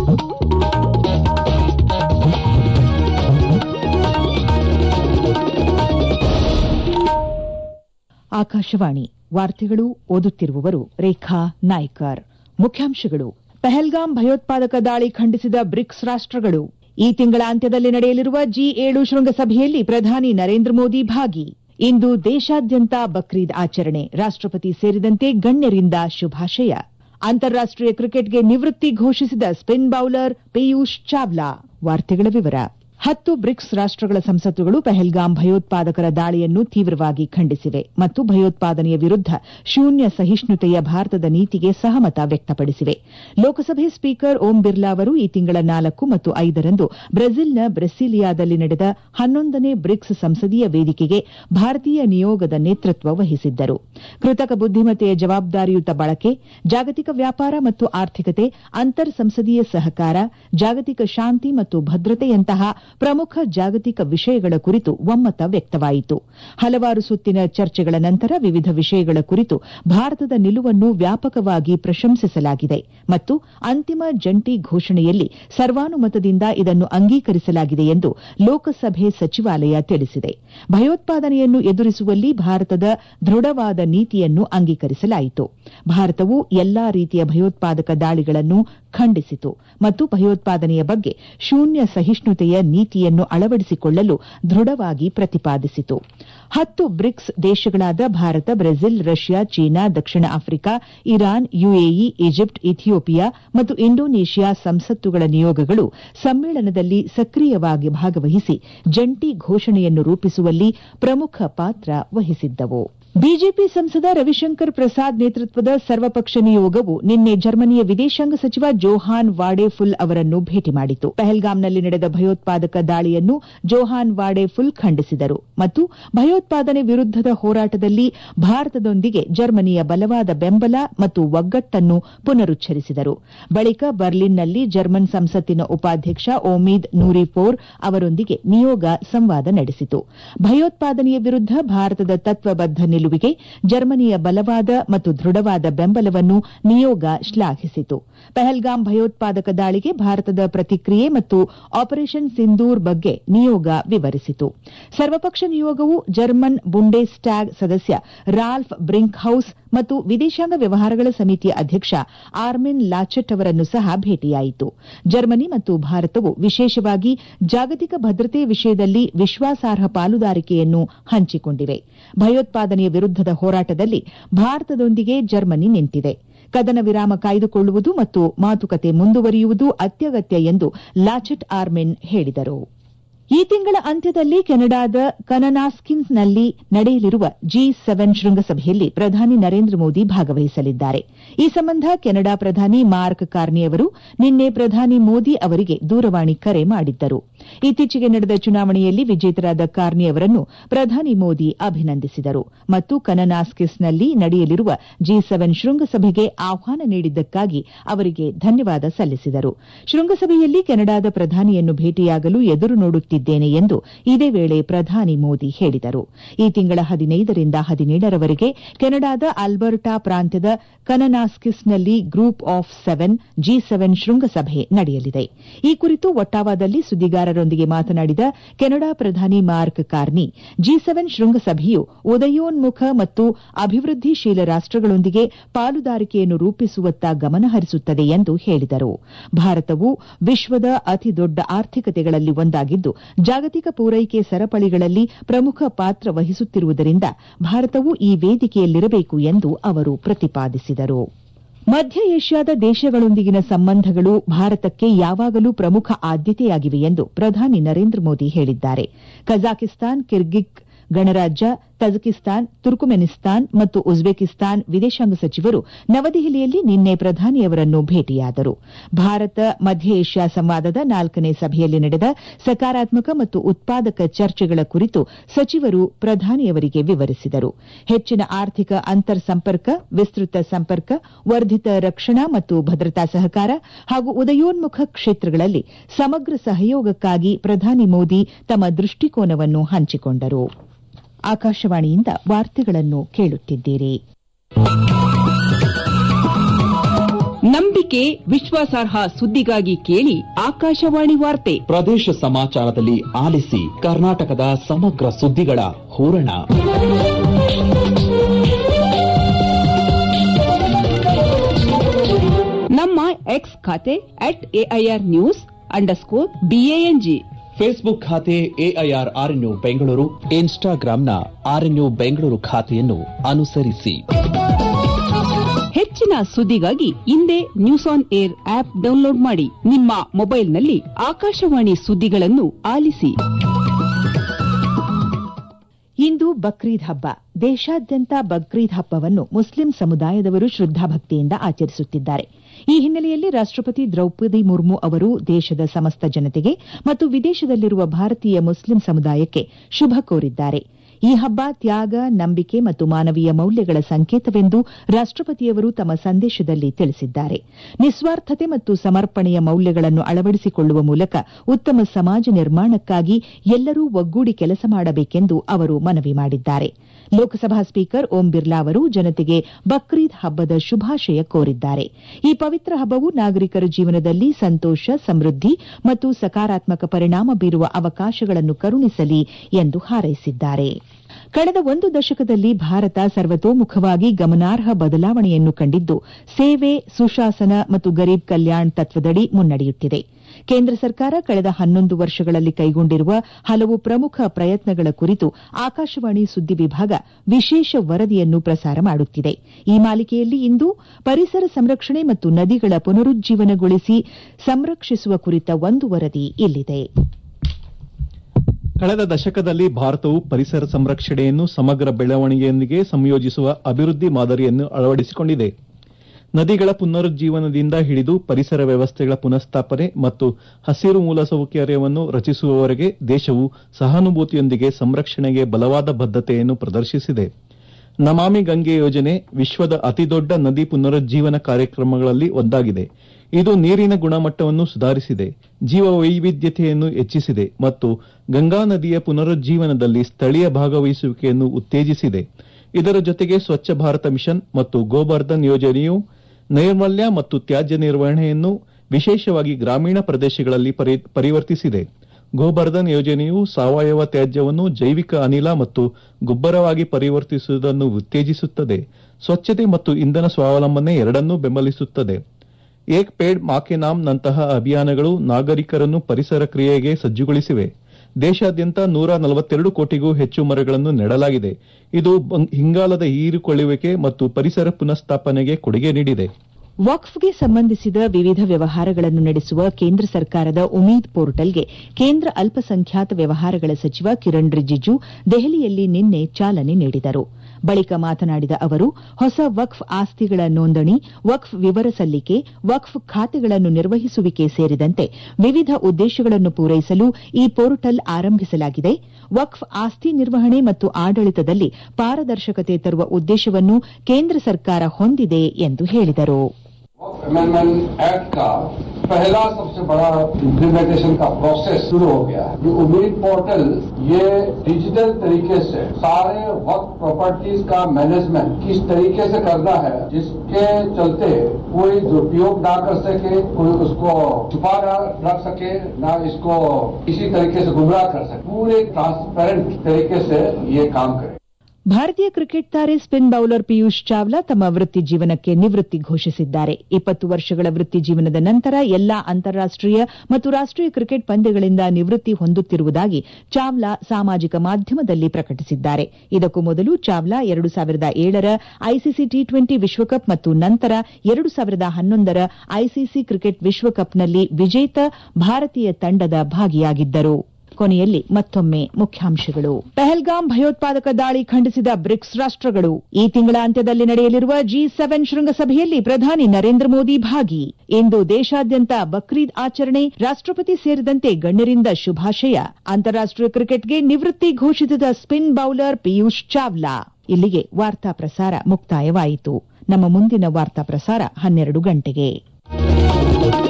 ಆಕಾಶವಾಣಿ ವಾರ್ತೆಗಳು ಓದುತ್ತಿರುವವರು ರೇಖಾ ನಾಯ್ಕರ್ ಮುಖ್ಯಾಂಶಗಳು ಪಹಲ್ಗಾಮ್ ಭಯೋತ್ಪಾದಕ ದಾಳಿ ಖಂಡಿಸಿದ ಬ್ರಿಕ್ಸ್ ರಾಷ್ಟಗಳು ಈ ತಿಂಗಳ ಅಂತ್ಯದಲ್ಲಿ ನಡೆಯಲಿರುವ ಜಿ ಏಳು ಶೃಂಗಸಭೆಯಲ್ಲಿ ಪ್ರಧಾನಿ ನರೇಂದ್ರ ಮೋದಿ ಭಾಗಿ ಇಂದು ದೇಶಾದ್ಯಂತ ಬಕ್ರೀದ್ ಆಚರಣೆ ರಾಷ್ಟಪತಿ ಸೇರಿದಂತೆ ಗಣ್ಯರಿಂದ ಶುಭಾಶಯ ಅಂತಾರಾಷ್ಟೀಯ ಕ್ರಿಕೆಟ್ಗೆ ನಿವೃತ್ತಿ ಘೋಷಿಸಿದ ಸ್ಪಿನ್ ಬೌಲರ್ ಪಿಯೂಷ್ ಚಾವ್ಲಾ ವಾರ್ತೆಗಳ ವಿವರ ಹತ್ತು ಬ್ರಿಕ್ಸ್ ರಾಷ್ಟಗಳ ಸಂಸತ್ತುಗಳು ಪಹಲ್ಗಾಮ್ ಭಯೋತ್ಪಾದಕರ ದಾಳಿಯನ್ನು ತೀವ್ರವಾಗಿ ಖಂಡಿಸಿವೆ ಮತ್ತು ಭಯೋತ್ಪಾದನೆಯ ವಿರುದ್ದ ಶೂನ್ಯ ಸಹಿಷ್ಣುತೆಯ ಭಾರತದ ನೀತಿಗೆ ಸಹಮತ ವ್ಯಕ್ತಪಡಿಸಿವೆ ಲೋಕಸಭೆ ಸ್ಪೀಕರ್ ಓಂ ಬಿರ್ಲಾ ಅವರು ಈ ತಿಂಗಳ ನಾಲ್ಕು ಮತ್ತು ಐದರಂದು ಬ್ರೆಜಿಲ್ನ ಬ್ರೆಸಿಲಿಯಾದಲ್ಲಿ ನಡೆದ ಹನ್ನೊಂದನೇ ಬ್ರಿಕ್ಸ್ ಸಂಸದೀಯ ವೇದಿಕೆಗೆ ಭಾರತೀಯ ನಿಯೋಗದ ನೇತೃತ್ವ ವಹಿಸಿದ್ದರು ಕೃತಕ ಬುದ್ದಿಮತ್ತೆಯ ಜವಾಬ್ದಾರಿಯುತ ಬಳಕೆ ಜಾಗತಿಕ ವ್ಯಾಪಾರ ಮತ್ತು ಆರ್ಥಿಕತೆ ಅಂತರ್ ಸಂಸದೀಯ ಸಹಕಾರ ಜಾಗತಿಕ ಶಾಂತಿ ಮತ್ತು ಭದ್ರತೆಯಂತಹ ಪ್ರಮುಖ ಜಾಗತಿಕ ವಿಷಯಗಳ ಕುರಿತು ಒಮ್ಮತ ವ್ಯಕ್ತವಾಯಿತು ಹಲವಾರು ಸುತ್ತಿನ ಚರ್ಚೆಗಳ ನಂತರ ವಿವಿಧ ವಿಷಯಗಳ ಕುರಿತು ಭಾರತದ ನಿಲುವನ್ನು ವ್ಯಾಪಕವಾಗಿ ಪ್ರಶಂಸಿಸಲಾಗಿದೆ ಮತ್ತು ಅಂತಿಮ ಜಂಟಿ ಘೋಷಣೆಯಲ್ಲಿ ಸರ್ವಾನುಮತದಿಂದ ಇದನ್ನು ಅಂಗೀಕರಿಸಲಾಗಿದೆ ಎಂದು ಲೋಕಸಭೆ ಸಚಿವಾಲಯ ತಿಳಿಸಿದೆ ಭಯೋತ್ಪಾದನೆಯನ್ನು ಎದುರಿಸುವಲ್ಲಿ ಭಾರತದ ದೃಢವಾದ ನೀತಿಯನ್ನು ಅಂಗೀಕರಿಸಲಾಯಿತು ಭಾರತವು ಎಲ್ಲಾ ರೀತಿಯ ಭಯೋತ್ಪಾದಕ ದಾಳಿಗಳನ್ನು ಖಂಡಿಸಿತು ಮತ್ತು ಭಯೋತ್ಪಾದನೆಯ ಬಗ್ಗೆ ಶೂನ್ಯ ಸಹಿಷ್ಣುತೆಯ ನೀತಿಯನ್ನು ಅಳವಡಿಸಿಕೊಳ್ಳಲು ದೃಢವಾಗಿ ಪ್ರತಿಪಾದಿಸಿತು ಹತ್ತು ಬ್ರಿಕ್ಸ್ ದೇಶಗಳಾದ ಭಾರತ ಬ್ರೆಜಿಲ್ ರಷ್ಯಾ ಚೀನಾ ದಕ್ಷಿಣ Africa Iran UAE Egypt Ethiopia ಮತ್ತು ಇಂಡೋನೇಷ್ಯಾ ಸಂಸತ್ತುಗಳ ನಿಯೋಗಗಳು ಸಮ್ಮೇಳನದಲ್ಲಿ ಸಕ್ರಿಯವಾಗಿ ಭಾಗವಹಿಸಿ ಜಂಟಿ ಘೋಷಣೆಯನ್ನು ರೂಪಿಸುವಲ್ಲಿ ಪ್ರಮುಖ ಪಾತ್ರ ವಹಿಸಿದ್ದವು ಬಿಜೆಪಿ ಸಂಸದ ರವಿಶಂಕರ್ ಪ್ರಸಾದ್ ನೇತೃತ್ವದ ಸರ್ವಪಕ್ಷ ನಿಯೋಗವು ನಿನ್ನೆ ಜರ್ಮನಿಯ ವಿದೇಶಾಂಗ ಸಚಿವ ಜೋಹಾನ್ ವಾಡೆಫುಲ್ ಅವರನ್ನು ಭೇಟಿ ಮಾಡಿತು ಪಹಲ್ಗಾಮ್ನಲ್ಲಿ ನಡೆದ ಭಯೋತ್ಪಾದಕ ದಾಳಿಯನ್ನು ಜೋಹಾನ್ ವಾಡೆಫುಲ್ ಖಂಡಿಸಿದರು ಮತ್ತು ಭಯೋತ್ಪಾದನೆ ವಿರುದ್ದದ ಹೋರಾಟದಲ್ಲಿ ಭಾರತದೊಂದಿಗೆ ಜರ್ಮನಿಯ ಬಲವಾದ ಬೆಂಬಲ ಮತ್ತು ಒಗ್ಗಟ್ಟನ್ನು ಪುನರುಚ್ಚರಿಸಿದರು ಬಳಿಕ ಬರ್ಲಿನ್ನಲ್ಲಿ ಜರ್ಮನ್ ಸಂಸತ್ತಿನ ಉಪಾಧ್ಯಕ್ಷ ಓಮೀದ್ ನೂರಿಪೋರ್ ಅವರೊಂದಿಗೆ ನಿಯೋಗ ಸಂವಾದ ನಡೆಸಿತು ಭಯೋತ್ಪಾದನೆಯ ವಿರುದ್ದ ಭಾರತದ ತತ್ವಬದ್ದ ನಿಲುವಿಗೆ ಜರ್ಮನಿಯ ಬಲವಾದ ಮತ್ತು ದೃಢವಾದ ಬೆಂಬಲವನ್ನು ನಿಯೋಗ ಶ್ಲಾಘಿಸಿತು ಪಹಲ್ಗಾಮ್ ಭಯೋತ್ಪಾದಕ ದಾಳಿಗೆ ಭಾರತದ ಪ್ರತಿಕ್ರಿಯೆ ಮತ್ತು ಆಪರೇಷನ್ ಸಿಂಧೂರ್ ಬಗ್ಗೆ ನಿಯೋಗ ವಿವರಿಸಿತು ಸರ್ವಪಕ್ಷ ನಿಯೋಗವು ಜರ್ಮನ್ ಬುಂಡೆಸ್ಟ್ಯಾಗ್ ಸದಸ್ಯ ರಾಲ್ಫ್ ಬ್ರಿಂಕ್ಹೌಸ್ ಮತ್ತು ವಿದೇಶಾಂಗ ವ್ಯವಹಾರಗಳ ಸಮಿತಿಯ ಅಧ್ಯಕ್ಷ ಆರ್ಮಿನ್ ಲಾಚೆಟ್ ಅವರನ್ನು ಸಹ ಭೇಟಿಯಾಯಿತು ಜರ್ಮನಿ ಮತ್ತು ಭಾರತವು ವಿಶೇಷವಾಗಿ ಜಾಗತಿಕ ಭದ್ರತೆ ವಿಷಯದಲ್ಲಿ ವಿಶ್ವಾಸಾರ್ಹ ಪಾಲುದಾರಿಕೆಯನ್ನು ಹಂಚಿಕೊಂಡಿವೆ ಭಯೋತ್ಪಾದನೆಯ ವಿರುದ್ದದ ಹೋರಾಟದಲ್ಲಿ ಭಾರತದೊಂದಿಗೆ ಜರ್ಮನಿ ನಿಂತಿದೆ ಕದನ ವಿರಾಮ ಕಾಯ್ದುಕೊಳ್ಳುವುದು ಮತ್ತು ಮಾತುಕತೆ ಮುಂದುವರಿಯುವುದು ಅತ್ಯಗತ್ಯ ಎಂದು ಲಾಚೆಟ್ ಆರ್ಮಿನ್ ಹೇಳಿದರು ಈ ತಿಂಗಳ ಅಂತ್ಯದಲ್ಲಿ ಕೆನಡಾದ ಕನನಾಸ್ಕಿನ್ಸ್ನಲ್ಲಿ ನಡೆಯಲಿರುವ ಜಿ ಸೆವೆನ್ ಶೃಂಗಸಭೆಯಲ್ಲಿ ಪ್ರಧಾನಿ ನರೇಂದ್ರ ಮೋದಿ ಭಾಗವಹಿಸಲಿದ್ದಾರೆ ಈ ಸಂಬಂಧ ಕೆನಡಾ ಪ್ರಧಾನಿ ಮಾರ್ಕ್ ಕಾರ್ನಿ ಅವರು ನಿನ್ನೆ ಪ್ರಧಾನಿ ಮೋದಿ ಅವರಿಗೆ ದೂರವಾಣಿ ಕರೆ ಮಾಡಿದ್ದರು ಇತ್ತೀಚೆಗೆ ನಡೆದ ಚುನಾವಣೆಯಲ್ಲಿ ವಿಜೇತರಾದ ಕಾರ್ನಿ ಅವರನ್ನು ಪ್ರಧಾನಿ ಮೋದಿ ಅಭಿನಂದಿಸಿದರು ಮತ್ತು ಕನನಾಸ್ಕಿಸ್ನಲ್ಲಿ ನಡೆಯಲಿರುವ ಜಿ ಸೆವೆನ್ ಶೃಂಗಸಭೆಗೆ ಆಹ್ವಾನ ನೀಡಿದ್ದಕ್ಕಾಗಿ ಅವರಿಗೆ ಧನ್ಯವಾದ ಸಲ್ಲಿಸಿದರು ಶೃಂಗಸಭೆಯಲ್ಲಿ ಕೆನಡಾದ ಪ್ರಧಾನಿಯನ್ನು ಭೇಟಿಯಾಗಲು ಎದುರು ನೋಡುತ್ತಿದ್ದೇನೆ ಎಂದು ಇದೇ ವೇಳೆ ಪ್ರಧಾನಿ ಮೋದಿ ಹೇಳಿದರು ಈ ತಿಂಗಳ ಹದಿನೈದರಿಂದ ಹದಿನೇಳರವರೆಗೆ ಕೆನಡಾದ ಆಲ್ಬರ್ಟಾ ಪ್ರಾಂತ್ಯದ ಕನನಾಸ್ಕಿಸ್ನಲ್ಲಿ group of seven G seven ಶೃಂಗಸಭೆ ನಡೆಯಲಿದೆ ಈ ಕುರಿತು ಒಟ್ಟಾವಾದಲ್ಲಿ ಸುದ್ದಿಗಾರರೊಂದಿಗೆ ಮಾತನಾಡಿದ ಕೆನಡಾ ಪ್ರಧಾನಿ ಮಾರ್ಕ್ ಕಾರ್ನಿ ಜಿ ಸೆವೆನ್ ಶೃಂಗಸಭೆಯು ಉದಯೋನ್ಮುಖ ಮತ್ತು ಅಭಿವೃದ್ಧಿಶೀಲ ರಾಷ್ಟಗಳೊಂದಿಗೆ ಪಾಲುದಾರಿಕೆಯನ್ನು ರೂಪಿಸುವತ್ತ ಗಮನ ಹರಿಸುತ್ತದೆ ಎಂದು ಹೇಳಿದರು ಭಾರತವು ವಿಶ್ವದ ಅತಿದೊಡ್ಡ ಆರ್ಥಿಕತೆಗಳಲ್ಲಿ ಒಂದಾಗಿದ್ದು ಜಾಗತಿಕ ಪೂರೈಕೆ ಸರಪಳಿಗಳಲ್ಲಿ ಪ್ರಮುಖ ಪಾತ್ರ ವಹಿಸುತ್ತಿರುವುದರಿಂದ ಭಾರತವು ಈ ವೇದಿಕೆಯಲ್ಲಿರಬೇಕು ಎಂದು ಅವರು ಪ್ರತಿಪಾದಿಸಿದರು ಮಧ್ಯ ಏಷ್ಯಾದ ದೇಶಗಳೊಂದಿಗಿನ ಸಂಬಂಧಗಳು ಭಾರತಕ್ಕೆ ಯಾವಾಗಲೂ ಪ್ರಮುಖ ಆದ್ಯತೆಯಾಗಿವೆ ಎಂದು ಪ್ರಧಾನಿ ನರೇಂದ್ರ ಮೋದಿ ಹೇಳಿದ್ದಾರೆ ಕಜಾಕಿಸ್ತಾನ್ ಕಿರ್ಗಿಕ್ ಗಣರಾಜ್ಯ ತಜಕಿಸ್ತಾನ್ ತುರ್ಕುಮೆನಿಸ್ತಾನ್ ಮತ್ತು ಉಜ್ಬೇಕಿಸ್ತಾನ್ ವಿದೇಶಾಂಗ ಸಚಿವರು ನವದೆಹಲಿಯಲ್ಲಿ ನಿನ್ನೆ ಪ್ರಧಾನಿಯವರನ್ನು ಭೇಟಿಯಾದರು ಭಾರತ ಮಧ್ಯ ಏಷ್ಯಾ ಸಂವಾದದ ನಾಲ್ಕನೇ ಸಭೆಯಲ್ಲಿ ನಡೆದ ಸಕಾರಾತ್ಮಕ ಮತ್ತು ಉತ್ಪಾದಕ ಚರ್ಚೆಗಳ ಕುರಿತು ಸಚಿವರು ಪ್ರಧಾನಿಯವರಿಗೆ ವಿವರಿಸಿದರು ಹೆಚ್ಚಿನ ಆರ್ಥಿಕ ಅಂತರ್ ಸಂಪರ್ಕ ವಿಸ್ತೃತ ಸಂಪರ್ಕ ವರ್ಧಿತ ರಕ್ಷಣಾ ಮತ್ತು ಭದ್ರತಾ ಸಹಕಾರ ಹಾಗೂ ಉದಯೋನ್ಮುಖ ಕ್ಷೇತ್ರಗಳಲ್ಲಿ ಸಮಗ್ರ ಸಹಯೋಗಕ್ಕಾಗಿ ಪ್ರಧಾನಿ ಮೋದಿ ತಮ್ಮ ದೃಷ್ಟಿಕೋನವನ್ನು ಹಂಚಿಕೊಂಡರು ಆಕಾಶವಾಣಿಯಿಂದ ವಾರ್ತೆಗಳನ್ನು ಕೇಳುತ್ತಿದ್ದೀರಿ ನಂಬಿಕೆ ವಿಶ್ವಾಸಾರ್ಹ ಸುದ್ದಿಗಾಗಿ ಕೇಳಿ ಆಕಾಶವಾಣಿ ವಾರ್ತೆ ಪ್ರದೇಶ ಸಮಾಚಾರದಲ್ಲಿ ಆಲಿಸಿ ಕರ್ನಾಟಕದ ಸಮಗ್ರ ಸುದ್ದಿಗಳ ಹೂರಣ ನಮ್ಮ ಎಕ್ಸ್ ಖಾತೆ at AIR news underscore BANG Facebook ಖಾತೆ ಎಐಆರ್ ಆರ್ಎನ್ಯು ಬೆಂಗಳೂರು ಇನ್ಸ್ಟಾಗ್ರಾಂನ ಆರ್ಎನ್ಯು ಬೆಂಗಳೂರು ಖಾತೆಯನ್ನು ಅನುಸರಿಸಿ ಹೆಚ್ಚಿನ ಸುದ್ದಿಗಾಗಿ ಹಿಂದೆ news on air app download ಮಾಡಿ ನಿಮ್ಮ ಮೊಬೈಲ್ನಲ್ಲಿ ಆಕಾಶವಾಣಿ ಸುದ್ದಿಗಳನ್ನು ಆಲಿಸಿ ಇಂದು ಬಕ್ರೀದ್ ಹಬ್ಬ ದೇಶಾದ್ಯಂತ ಬಕ್ರೀದ್ ಹಬ್ಬವನ್ನು ಮುಸ್ಲಿಂ ಸಮುದಾಯದವರು ಶ್ರದ್ದಾಭಕ್ತಿಯಿಂದ ಆಚರಿಸುತ್ತಿದ್ದಾರೆ ಈ ಹಿನ್ನೆಲೆಯಲ್ಲಿ ರಾಷ್ಟಪತಿ ದ್ರೌಪದಿ ಮುರ್ಮು ಅವರು ದೇಶದ ಸಮಸ್ತ ಜನತೆಗೆ ಮತ್ತು ವಿದೇಶದಲ್ಲಿರುವ ಭಾರತೀಯ ಮುಸ್ಲಿಂ ಸಮುದಾಯಕ್ಕೆ ಶುಭ ಕೋರಿದ್ದಾರೆ ಈ ಹಬ್ಬ ತ್ಯಾಗ ನಂಬಿಕೆ ಮತ್ತು ಮಾನವೀಯ ಮೌಲ್ಯಗಳ ಸಂಕೇತವೆಂದು ರಾಷ್ಟಪತಿಯವರು ತಮ್ಮ ಸಂದೇಶದಲ್ಲಿ ತಿಳಿಸಿದ್ದಾರೆ ನಿಸ್ವಾರ್ಥತೆ ಮತ್ತು ಸಮರ್ಪಣೆಯ ಮೌಲ್ಯಗಳನ್ನು ಅಳವಡಿಸಿಕೊಳ್ಳುವ ಮೂಲಕ ಉತ್ತಮ ಸಮಾಜ ನಿರ್ಮಾಣಕ್ಕಾಗಿ ಎಲ್ಲರೂ ಒಗ್ಗೂಡಿ ಕೆಲಸ ಮಾಡಬೇಕೆಂದು ಅವರು ಮನವಿ ಮಾಡಿದ್ದಾರೆ ಲೋಕಸಭಾ ಸ್ಪೀಕರ್ ಓಂ ಬಿರ್ಲಾ ಅವರು ಜನತೆಗೆ ಬಕ್ರೀದ್ ಹಬ್ಬದ ಶುಭಾಶಯ ಕೋರಿದ್ದಾರೆ ಈ ಪವಿತ್ರ ಹಬ್ಬವು ನಾಗರಿಕರ ಜೀವನದಲ್ಲಿ ಸಂತೋಷ ಸಮೃದ್ಧಿ ಮತ್ತು ಸಕಾರಾತ್ಮಕ ಪರಿಣಾಮ ಬೀರುವ ಅವಕಾಶಗಳನ್ನು ಕರುಣಿಸಲಿ ಎಂದು ಹಾರೈಸಿದ್ದಾರೆ ಕಳೆದ ಒಂದು ದಶಕದಲ್ಲಿ ಭಾರತ ಸರ್ವತೋಮುಖವಾಗಿ ಗಮನಾರ್ಹ ಬದಲಾವಣೆಯನ್ನು ಕಂಡಿದ್ದು ಸೇವೆ ಸುಶಾಸನ ಮತ್ತು ಗರೀಬ್ ಕಲ್ಯಾಣ್ ತತ್ವದಡಿ ಮುನ್ನಡೆಯುತ್ತಿದೆ ಕೇಂದ್ರ ಸರ್ಕಾರ ಕಳೆದ ಹನ್ನೊಂದು ವರ್ಷಗಳಲ್ಲಿ ಕೈಗೊಂಡಿರುವ ಹಲವು ಪ್ರಮುಖ ಪ್ರಯತ್ನಗಳ ಕುರಿತು ಆಕಾಶವಾಣಿ ಸುದ್ದಿ ವಿಭಾಗ ವಿಶೇಷ ವರದಿಯನ್ನು ಪ್ರಸಾರ ಮಾಡುತ್ತಿದೆ ಈ ಮಾಲಿಕೆಯಲ್ಲಿ ಇಂದು ಪರಿಸರ ಸಂರಕ್ಷಣೆ ಮತ್ತು ನದಿಗಳ ಪುನರುಜ್ಜೀವನಗೊಳಿಸಿ ಸಂರಕ್ಷಿಸುವ ಕುರಿತ ಒಂದು ವರದಿ ಇಲ್ಲಿದೆ ಕಳೆದ ದಶಕದಲ್ಲಿ ಭಾರತವು ಪರಿಸರ ಸಂರಕ್ಷಣೆಯನ್ನು ಸಮಗ್ರ ಬೆಳವಣಿಗೆಯೊಂದಿಗೆ ಸಂಯೋಜಿಸುವ ಅಭಿವೃದ್ಧಿ ಮಾದರಿಯನ್ನು ಅಳವಡಿಸಿಕೊಂಡಿದೆ ನದಿಗಳ ಪುನರುಜ್ಜೀವನದಿಂದ ಹಿಡಿದು ಪರಿಸರ ವ್ಯವಸ್ಥೆಗಳ ಪುನಃಸ್ಥಾಪನೆ ಮತ್ತು ಹಸಿರು ಮೂಲಸೌಕರ್ಯವನ್ನು ರಚಿಸುವವರೆಗೆ ದೇಶವು ಸಹಾನುಭೂತಿಯೊಂದಿಗೆ ಸಂರಕ್ಷಣೆಗೆ ಬಲವಾದ ಬದ್ಧತೆಯನ್ನು ಪ್ರದರ್ಶಿಸಿದೆ ನಮಾಮಿ ಗಂಗೆ ಯೋಜನೆ ವಿಶ್ವದ ಅತಿದೊಡ್ಡ ನದಿ ಪುನರುಜ್ಜೀವನ ಕಾರ್ಯಕ್ರಮಗಳಲ್ಲಿ ಒಂದಾಗಿದೆ ಇದು ನೀರಿನ ಗುಣಮಟ್ಟವನ್ನು ಸುಧಾರಿಸಿದೆ ಜೀವ ವೈವಿಧ್ಯತೆಯನ್ನು ಹೆಚ್ಚಿಸಿದೆ ಮತ್ತು ಗಂಗಾ ನದಿಯ ಪುನರುಜ್ಜೀವನದಲ್ಲಿ ಸ್ಥಳೀಯ ಭಾಗವಹಿಸುವಿಕೆಯನ್ನು ಉತ್ತೇಜಿಸಿದೆ ಇದರ ಜೊತೆಗೆ ಸ್ವಚ್ಛ ಭಾರತ ಮಿಷನ್ ಮತ್ತು ಗೋಬರ್ಧನ್ ಯೋಜನೆಯು ನೈರ್ಮಲ್ಯ ಮತ್ತು ತ್ಯಾಜ್ಯ ನಿರ್ವಹಣೆಯನ್ನು ವಿಶೇಷವಾಗಿ ಗ್ರಾಮೀಣ ಪ್ರದೇಶಗಳಲ್ಲಿ ಪರಿವರ್ತಿಸಿದೆ ಗೋಬರ್ಧನ್ ಯೋಜನೆಯು ಸಾವಯವ ತ್ಯಾಜ್ಯವನ್ನು ಜೈವಿಕ ಅನಿಲ ಮತ್ತು ಗೊಬ್ಬರವಾಗಿ ಪರಿವರ್ತಿಸುವುದನ್ನು ಉತ್ತೇಜಿಸುತ್ತದೆ ಸ್ವಚ್ಛತೆ ಮತ್ತು ಇಂಧನ ಸ್ವಾವಲಂಬನೆ ಎರಡನ್ನೂ ಬೆಂಬಲಿಸುತ್ತದೆ ಏಕ್ ಪೇಡ್ ಮಾಕೆ ನಾಮ್ ನಂತಹ ಅಭಿಯಾನಗಳು ನಾಗರಿಕರನ್ನು ಪರಿಸರ ಕ್ರಿಯೆಗೆ ಸಜ್ಜುಗೊಳಿಸಿವೆ ದೇಶಾದ್ಯಂತ ನೂರ ನಲವತ್ತೆರಡು ಕೋಟಿಗೂ ಹೆಚ್ಚು ಮರಗಳನ್ನು ನೆಡಲಾಗಿದೆ ಇದು ಹಿಂಗಾಲದ ಹೀರಿಕೊಳ್ಳುವಿಕೆ ಮತ್ತು ಪರಿಸರ ಪುನಃಸ್ಥಾಪನೆಗೆ ಕೊಡುಗೆ ನೀಡಿದೆ ವಕ್ಫ್ಗೆ ಸಂಬಂಧಿಸಿದ ವಿವಿಧ ವ್ಯವಹಾರಗಳನ್ನು ನಡೆಸುವ ಕೇಂದ್ರ ಸರ್ಕಾರದ ಉಮೀದ್ ಪೋರ್ಟಲ್ಗೆ ಕೇಂದ್ರ ಅಲ್ಪಸಂಖ್ಯಾತ ವ್ಯವಹಾರಗಳ ಸಚಿವ ಕಿರಣ್ ರಿಜಿಜು ದೆಹಲಿಯಲ್ಲಿ ನಿನ್ನೆ ಚಾಲನೆ ನೀಡಿದರು ಬಳಿಕ ಮಾತನಾಡಿದ ಅವರು ಹೊಸ ವಕ್ಫ್ ಆಸ್ತಿಗಳ ನೋಂದಣಿ ವಕ್ಫ್ ವಿವರ ಸಲ್ಲಿಕೆ ವಕ್ಫ್ ಖಾತೆಗಳನ್ನು ನಿರ್ವಹಿಸುವಿಕೆ ಸೇರಿದಂತೆ ವಿವಿಧ ಉದ್ದೇಶಗಳನ್ನು ಪೂರೈಸಲು ಈ ಪೋರ್ಟಲ್ ಆರಂಭಿಸಲಾಗಿದೆ ವಕ್ಫ್ ಆಸ್ತಿ ನಿರ್ವಹಣೆ ಮತ್ತು ಆಡಳಿತದಲ್ಲಿ ಪಾರದರ್ಶಕತೆ ತರುವ ಉದ್ದೇಶವನ್ನು ಕೇಂದ್ರ ಸರ್ಕಾರ ಹೊಂದಿದೆ ಎಂದು ಹೇಳಿದರು अमेंडमेंट एक्ट का पहला सबसे बड़ा इम्प्लीमेंटेशन का प्रोसेस शुरू हो गया है ये उम्मीद पोर्टल ये डिजिटल तरीके से सारे वक्त प्रॉपर्टीज का मैनेजमेंट किस तरीके से करना है जिसके चलते कोई दुरुपयोग ना कर सके कोई उसको छुपा ना रख सके ना इसको किसी तरीके से गुमराह कर सके पूरे ट्रांसपेरेंट तरीके से ये काम करे ಭಾರತೀಯ ಕ್ರಿಕೆಟ್ ತಾರೆ ಸ್ಪಿನ್ ಬೌಲರ್ ಪಿಯೂಷ್ ಚಾವ್ಲಾ ತಮ್ಮ ವೃತ್ತಿ ಜೀವನಕ್ಕೆ ನಿವೃತ್ತಿ ಘೋಷಿಸಿದ್ದಾರೆ ಇಪ್ಪತ್ತು ವರ್ಷಗಳ ವೃತ್ತಿ ಜೀವನದ ನಂತರ ಎಲ್ಲಾ ಅಂತಾರಾಷ್ಟೀಯ ಮತ್ತು ರಾಷ್ಟೀಯ ಕ್ರಿಕೆಟ್ ಪಂದ್ಯಗಳಿಂದ ನಿವೃತ್ತಿ ಹೊಂದುತ್ತಿರುವುದಾಗಿ ಚಾವ್ಲಾ ಸಾಮಾಜಿಕ ಮಾಧ್ಯಮದಲ್ಲಿ ಪ್ರಕಟಿಸಿದ್ದಾರೆ ಇದಕ್ಕೂ ಮೊದಲು ಚಾವ್ಲಾ ಎರಡು ಸಾವಿರದ ಏಳರ ಐಸಿಸಿ ಟಿ ಟ್ವೆಂಟಿ ವಿಶ್ವಕಪ್ ಮತ್ತು ನಂತರ ಎರಡು ಸಾವಿರದ ಹನ್ನೊಂದರ ಐಸಿಸಿ ಕ್ರಿಕೆಟ್ ವಿಶ್ವಕಪ್ನಲ್ಲಿ ವಿಜೇತ ಭಾರತೀಯ ತಂಡದ ಭಾಗಿಯಾಗಿದ್ದರು ಕೊನೆಯಲ್ಲಿ ಮತ್ತೊಮ್ಮೆ ಮುಖ್ಯಾಂಶಗಳು ಪಹಲ್ಗಾಮ್ ಭಯೋತ್ಪಾದಕ ದಾಳಿ ಖಂಡಿಸಿದ ಬ್ರಿಕ್ಸ್ ರಾಷ್ಟಗಳು ಈ ತಿಂಗಳ ಅಂತ್ಯದಲ್ಲಿ ನಡೆಯಲಿರುವ ಜಿ ಸೆವೆನ್ ಶೃಂಗಸಭೆಯಲ್ಲಿ ಪ್ರಧಾನಿ ನರೇಂದ್ರ ಮೋದಿ ಭಾಗಿ ಇಂದು ದೇಶಾದ್ಯಂತ ಬಕ್ರೀದ್ ಆಚರಣೆ ರಾಷ್ಟಪತಿ ಸೇರಿದಂತೆ ಗಣ್ಯರಿಂದ ಶುಭಾಶಯ ಅಂತಾರಾಷ್ಟೀಯ ಕ್ರಿಕೆಟ್ಗೆ ನಿವೃತ್ತಿ ಘೋಷಿಸಿದ ಸ್ಪಿನ್ ಬೌಲರ್ ಪಿಯೂಷ್ ಚಾವ್ಲಾ ಇಲ್ಲಿಗೆ ವಾರ್ತಾ ಪ್ರಸಾರ ಮುಕ್ತಾಯವಾಯಿತು ನಮ್ಮ ಮುಂದಿನ ವಾರ್ತಾ ಪ್ರಸಾರ ಹನ್ನೆರಡು ಗಂಟೆಗೆ